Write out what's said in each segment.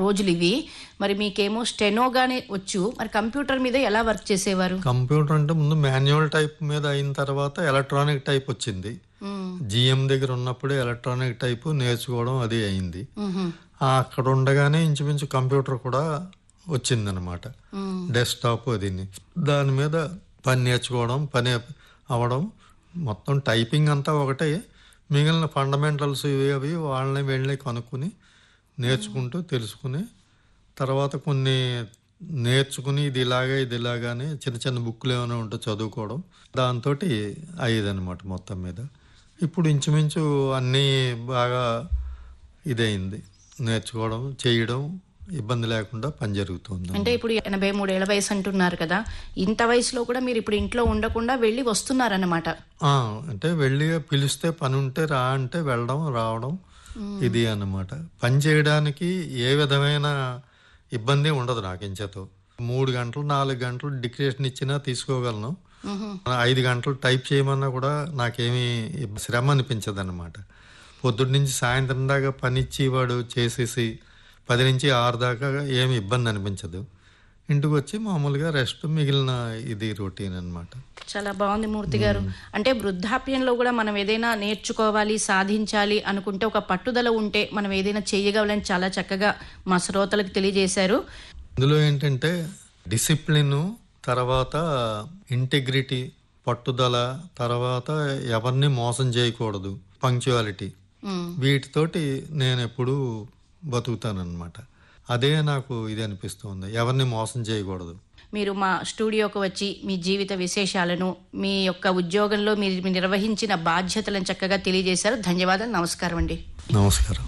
రోజులు ఇవి మరి మీకేమో స్టెనోగానే వచ్చు మరి కంప్యూటర్ మీద ఎలా వర్క్ చేసేవారు కంప్యూటర్ అంటే ముందు మాన్యువల్ టైప్ మీద అయిన తర్వాత ఎలక్ట్రానిక్ టైప్ వచ్చింది మ్మ్. జిఎం దగ్గర ఉన్నప్పుడే ఎలక్ట్రానిక్ టైప్ నేర్చుకోవడం అది అయింది మ్హూ. ఆ అక్కడ ఉండగానే ఇంచుమించు కంప్యూటర్ కూడా వచ్చిందనమాట మ్మ్. డెస్క్టాప్ అది దాని మీద పని నేర్చుకోవడం పని అవ్వడం మొత్తం టైపింగ్ అంతా ఒకటే మిగిలిన ఫండమెంటల్స్ ఇవి అవి వాళ్ళని వెళ్ళి కనుక్కుని నేర్చుకుంటూ తెలుసుకుని తర్వాత కొన్ని నేర్చుకుని ఇది ఇలాగా ఇది ఇలాగానే చిన్న చిన్న బుక్లు ఏమైనా ఉంటే చదువుకోవడం దాంతో అయ్యేదన్నమాట మొత్తం మీద ఇప్పుడు ఇంచుమించు అన్నీ బాగా ఇదైంది నేర్చుకోవడం చేయడం ఇబ్బంది లేకుండా పని జరుగుతుంది అంటే ఇప్పుడు ఎనభై మూడేళ్ల వయసు అంటున్నారు కదా ఇంత వయసులో కూడా మీరు ఇప్పుడు ఇంట్లో ఉండకుండా వెళ్ళి వస్తున్నారన్నమాట ఆ, అంటే వెళ్ళి పిలిస్తే పని ఉంటే రా అంటే వెళ్ళడం రావడం ఇది అన్నమాట పని చేయడానికి ఏ విధమైన ఇబ్బంది ఉండదు నాకు ఇంచేతో మూడు గంటలు నాలుగు గంటలు డిక్టేషన్ ఇచ్చినా తీసుకోగలను ఐదు గంటలు టైప్ చేయమన్నా కూడా నాకేమీ శ్రమ అనిపించదు అనమాట పొద్దున్న నుంచి సాయంత్రం దాకా పని ఇచ్చి వాడు చేసేసి పది నుంచి ఆరు దాకా ఏమి ఇబ్బంది అనిపించదు ఇంటికి వచ్చి మామూలుగా రెస్ట్ మిగిలిన ఇది రొటీన్ అన్నమాట చాలా బాగుంది మూర్తి గారు అంటే వృద్ధాప్యంలో కూడా మనం ఏదైనా నేర్చుకోవాలి సాధించాలి అనుకుంటే ఒక పట్టుదల ఉంటే మనం ఏదైనా చేయగలని చాలా చక్కగా మా శ్రోతలకు తెలియజేశారు ఇందులో ఏంటంటే డిసిప్లిన్ తర్వాత ఇంటిగ్రిటీ పట్టుదల తర్వాత ఎవరిని మోసం చేయకూడదు పంక్చువాలిటీ ఉమ్, వీటితోటి నేను ఎప్పుడూ బతుకుతానన్నమాట అదే నాకు ఇది అనిపిస్తుంది ఎవరిని మోసం చేయకూడదు మీరు మా స్టూడియోకి వచ్చి మీ జీవిత విశేషాలను మీ యొక్క ఉద్యోగంలో మీరు మీరు నిర్వహించిన బాధ్యతలను చక్కగా తెలియజేశారు ధన్యవాదాలు నమస్కారం అండి నమస్కారం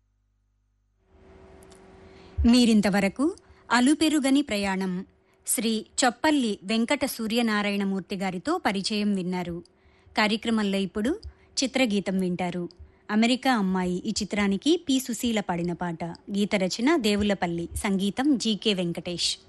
మీరింతవరకు అలుపెరుగని ప్రయాణం శ్రీ చొప్పల్లి వెంకట సూర్యనారాయణమూర్తి గారితో పరిచయం విన్నారు కార్యక్రమంలో ఇప్పుడు చిత్రగీతం వింటారు అమెరికా అమ్మాయి ఈ చిత్రానికి పి సుశీల పాడిన పాట గీత రచన దేవులపల్లి సంగీతం జీకే వెంకటేష్